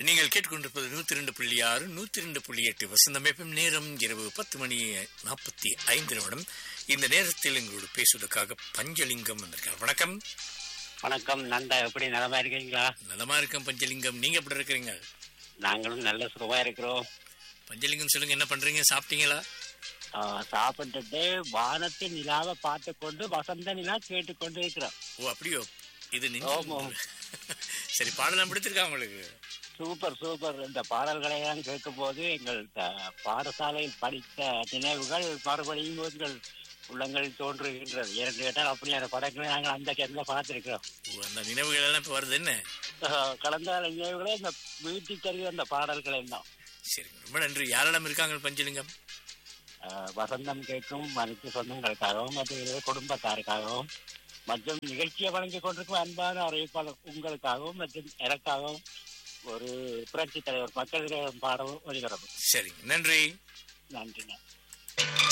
நீங்கள் கேட்டுக்கொண்டிருப்பது நூத்தி ரெண்டு புள்ளி ஆறு நூத்தி ரெண்டு புள்ளி எட்டு வசந்தமைப்பும் நேரம் இரவு பத்து மணி நாற்பத்தி ஐந்து நிமிடம் இந்த நேரத்தில் எங்களோடு பேசுவதற்காக பஞ்சலிங்கம் வந்திருக்கார் வணக்கம் வணக்கம் நந்தா எப்படி நலமா இருக்கீங்களா நலமா இருக்கேன் பஞ்சலிங்கம் நீங்க எப்படி இருக்கிறீங்க நாங்களும் நல்ல சுகமா இருக்கிறோம் பஞ்சலிங்கம் சொல்லுங்க என்ன பண்றீங்க சாப்பிட்டீங்களா ஆ, சாப்பிட்டுட்டு வானத்தின் நிலாவை பார்த்து கொண்டு வசந்த நிலா கேட்டுக்கொண்டு இருக்கிறோம் ஓ அப்படியோ இது ஆமா. நின்று சரி பாடலாம் பிடித்திருக்கா உங்களுக்கு சூப்பர் சூப்பர் இந்த பாடல்களை எல்லாம் கேட்கும் போது எங்கள் த- பாடசாலையில் படித்த நினைவுகள் மறுபடியும் எங்கள் உள்ளங்கள் தோன்றுகின்றது ஏன்னு கேட்டால் அப்படியான படங்களை நாங்கள் அந்த கிணத்துல பார்த்திருக்கிறோம் ஓ, அந்த நினைவுகள் எல்லாம் இப்ப வருது என்ன ஆ, கடந்த கால நினைவுகளே இந்த வீட்டுக்கு தருகிற அந்த பாடல்கள் எல்லாம் சரி ரொம்ப நன்றி யாரெல்லாம் இருக்காங்க பஞ்சலிங்கம் ஆ, வசந்தம் கேட்கும் அனைத்து சொந்தங்களுக்காகவும் மற்றும் குடும்பத்தாருக்காகவும் மற்றும் நிகழ்ச்சியை வழங்கி கொண்டிருக்கும் அன்பான அறிவிப்பாளர் உங்களுக்காகவும் மற்றும் எனக்காகவும் ஒரு புரட்சி தலைவர் மக்கள் பாடவும் ஒளிபரப்பு சரி நன்றி நன்றி